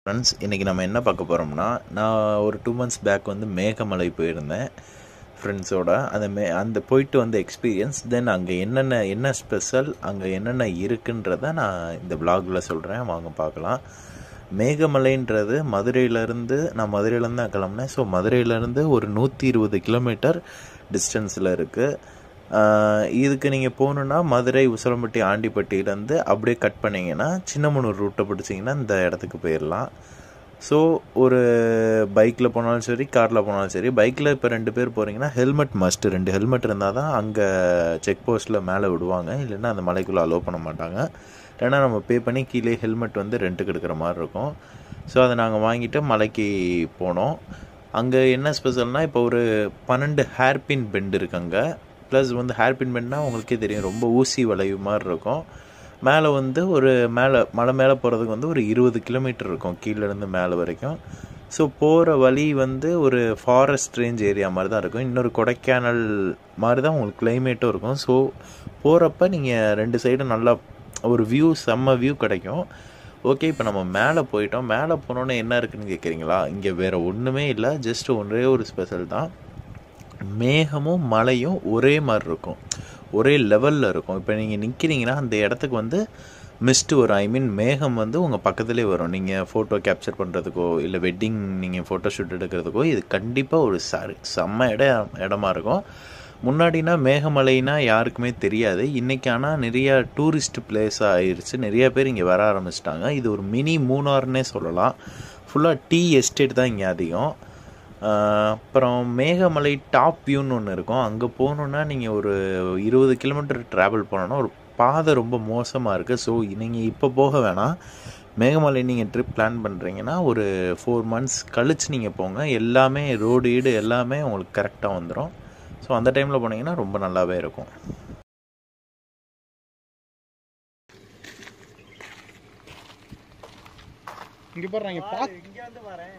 Friends இன்றைக்கி நம்ம என்ன பார்க்க போகிறோம்னா நான் ஒரு டூ மந்த்ஸ் பேக் வந்து மேகமலை போயிருந்தேன் ஃப்ரெண்ட்ஸோட அந்த மே அந்த போயிட்டு வந்த எக்ஸ்பீரியன்ஸ் தென் அங்கே என்னென்ன என்ன ஸ்பெஷல் அங்கே என்னென்ன இருக்குன்றத நான் இந்த விலாகில் சொல்கிறேன் வாங்க பார்க்கலாம் மேகமலைன்றது மதுரையிலேருந்து நான் மதுரையிலேருந்து தான் கிளம்புனேன் ஸோ மதுரையிலேருந்து ஒரு நூற்றி இருபது கிலோமீட்டர் டிஸ்டன்ஸில் இருக்குது இதுக்கு நீங்கள் போகணுன்னா மதுரை உசலம்பட்டி ஆண்டிப்பட்டியிலேருந்து அப்படியே கட் பண்ணிங்கன்னா சின்னமனூர் ரூட்டை பிடிச்சிங்கன்னா இந்த இடத்துக்கு போயிடலாம் ஸோ ஒரு பைக்கில் போனாலும் சரி காரில் போனாலும் சரி பைக்கில் இப்போ ரெண்டு பேர் போகிறீங்கன்னா ஹெல்மெட் மஸ்ட்டு ரெண்டு ஹெல்மெட் இருந்தால் தான் அங்கே செக் போஸ்ட்டில் மேலே விடுவாங்க இல்லைன்னா அந்த மலைக்குள்ளே அலோவ் பண்ண மாட்டாங்க இல்லைன்னா நம்ம பே பண்ணி கீழே ஹெல்மெட் வந்து ரெண்ட்டுக்கு எடுக்கிற மாதிரி இருக்கும் ஸோ அதை நாங்கள் வாங்கிட்டு மலைக்கு போனோம் அங்கே என்ன ஸ்பெஷல்னால் இப்போ ஒரு பன்னெண்டு ஹேர்பின் பெண்ட் இருக்கு அங்கே ப்ளஸ் வந்து ஹேர்பின் பெண்ட்னா உங்களுக்கே தெரியும் ரொம்ப ஊசி வளைவு மாதிரி இருக்கும் மேலே வந்து ஒரு மேலே மலை மேலே போகிறதுக்கு வந்து ஒரு இருபது கிலோமீட்டர் இருக்கும் கீழேருந்து மேலே வரைக்கும் ஸோ போகிற வழி வந்து ஒரு ஃபாரஸ்ட் ரேஞ்ச் ஏரியா மாதிரி தான் இருக்கும் இன்னொரு கொடைக்கானல் மாதிரி தான் உங்களுக்கு கிளைமேட்டும் இருக்கும் ஸோ போகிறப்ப நீங்கள் ரெண்டு சைடும் நல்லா ஒரு வியூ செம்ம வியூ கிடைக்கும் ஓகே இப்போ நம்ம மேலே போயிட்டோம் மேலே போனோன்னே என்ன இருக்குன்னு கேட்குறீங்களா இங்கே வேறு ஒன்றுமே இல்லை ஜஸ்ட் ஒன்றே ஒரு ஸ்பெஷல் தான் மேகமும் மலையும் ஒரே மாதிரி இருக்கும் ஒரே லெவலில் இருக்கும் இப்போ நீங்கள் நிற்கிறீங்கன்னா அந்த இடத்துக்கு வந்து மிஸ்ட்டு வரும் ஐ மீன் மேகம் வந்து உங்கள் பக்கத்துலேயே வரும் நீங்கள் ஃபோட்டோ கேப்சர் பண்ணுறதுக்கோ இல்லை வெட்டிங் நீங்கள் ஃபோட்டோ ஷூட் எடுக்கிறதுக்கோ இது கண்டிப்பாக ஒரு ச செம்ம இடம் இடமா இருக்கும் முன்னாடினா மேகமலைனா யாருக்குமே தெரியாது இன்றைக்கி ஆனால் நிறையா டூரிஸ்ட் பிளேஸாக ஆயிடுச்சு நிறைய பேர் இங்கே வர ஆரம்பிச்சிட்டாங்க இது ஒரு மினி மூணார்னே சொல்லலாம் ஃபுல்லாக டீ எஸ்டேட் தான் இங்கே அதிகம் அப்புறம் மேகமலை டாப் வியூன்னு ஒன்று இருக்கும் அங்கே போகணுன்னா நீங்கள் ஒரு இருபது கிலோமீட்டர் ட்ராவல் பண்ணணுன்னா ஒரு பாதை ரொம்ப மோசமாக இருக்குது ஸோ நீங்கள் இப்போ போக வேணாம் மேகமலை நீங்கள் ட்ரிப் பிளான் பண்ணுறீங்கன்னா ஒரு ஃபோர் மந்த்ஸ் கழித்து நீங்கள் போங்க எல்லாமே ரோடு ஈடு எல்லாமே உங்களுக்கு கரெக்டாக வந்துடும் ஸோ அந்த டைமில் போனீங்கன்னா ரொம்ப நல்லாவே இருக்கும் இங்க பாரு இங்க பா இங்க வந்து வரேன்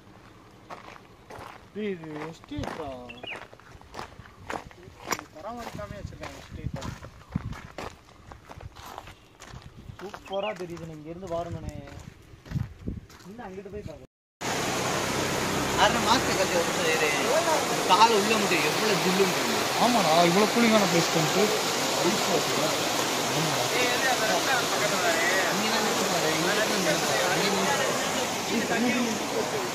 டேய், இது எஸ்டேட்டா பராமரிக்காமே வச்சிருக்காங்க எஸ்டேட்டா சூப்பரா தெரியுது இங்க இருந்து பாருங்கண்ணே இன்னும் அங்கிட்டு போய் பாருங்க அரை மாசத்துக்கு கழிச்சு வந்து இது காலை உள்ள மட்டும் எவ்வளவு ஜில்லுன்னு இருக்கு. ஆமாடா இவ்வளவு கூலிங்கான பிளேஸ் பண்ணிட்டு இங்கெல்லாம் நிறுத்த மாட்டேன். இங்கெல்லாம் நிறுத்த மாட்டேன். இங்க நிறுத்த.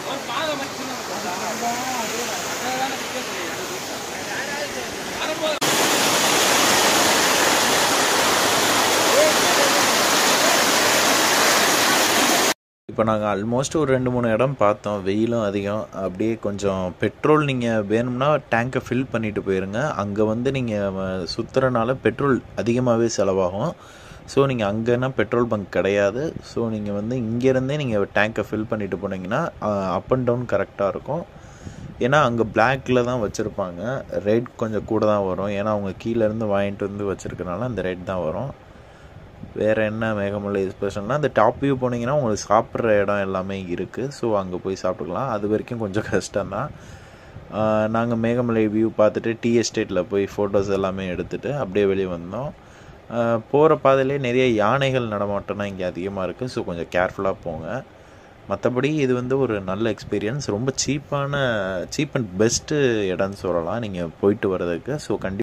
இப்போ நாங்கள் ஆல்மோஸ்ட் ஒரு ரெண்டு மூணு இடம் பார்த்தோம் வெயிலும் அதிகம் அப்படியே கொஞ்சம் பெட்ரோல் நீங்கள் வேணும்னா டேங்கை ஃபில் பண்ணிட்டு போயிருங்க அங்கே வந்து நீங்கள் சுற்றுறனால பெட்ரோல் அதிகமாகவே செலவாகும் ஸோ நீங்கள் அங்கேனா பெட்ரோல் பங்க் கிடையாது ஸோ நீங்கள் வந்து இங்கேருந்தே நீங்கள் டேங்கை ஃபில் பண்ணிட்டு போனீங்கன்னா அப் அண்ட் டவுன் கரெக்டாக இருக்கும் ஏன்னா அங்கே பிளாக்ல தான் வச்சுருப்பாங்க ரேட் கொஞ்சம் கூட தான் வரும் ஏன்னா அவங்க கீழேருந்து வாங்கிட்டு வந்து வச்சுருக்கனால அந்த ரேட் தான் வரும் வேறு என்ன மேகமலை ஸ்பெஷல்னால் அந்த டாப் வியூ போனீங்கன்னா உங்களுக்கு சாப்பிட்ற இடம் எல்லாமே இருக்குது ஸோ அங்கே போய் சாப்பிட்டுக்கலாம் அது வரைக்கும் கொஞ்சம் கஷ்டம்தான் நாங்கள் மேகமலை வியூ பார்த்துட்டு டீ எஸ்டேட்டில் போய் ஃபோட்டோஸ் எல்லாமே எடுத்துகிட்டு அப்படியே வெளியே வந்தோம் போகிற பாதையிலே நிறைய யானைகள் நடமாட்டம்னா இங்கே அதிகமாக இருக்குது ஸோ கொஞ்சம் கேர்ஃபுல்லாக போங்க மற்றபடி இது வந்து ஒரு நல்ல எக்ஸ்பீரியன்ஸ் ரொம்ப சீப்பான சீப் அண்ட் பெஸ்ட்டு இடம்னு சொல்லலாம் நீங்கள் போயிட்டு வர்றதுக்கு ஸோ கண்டிப்பாக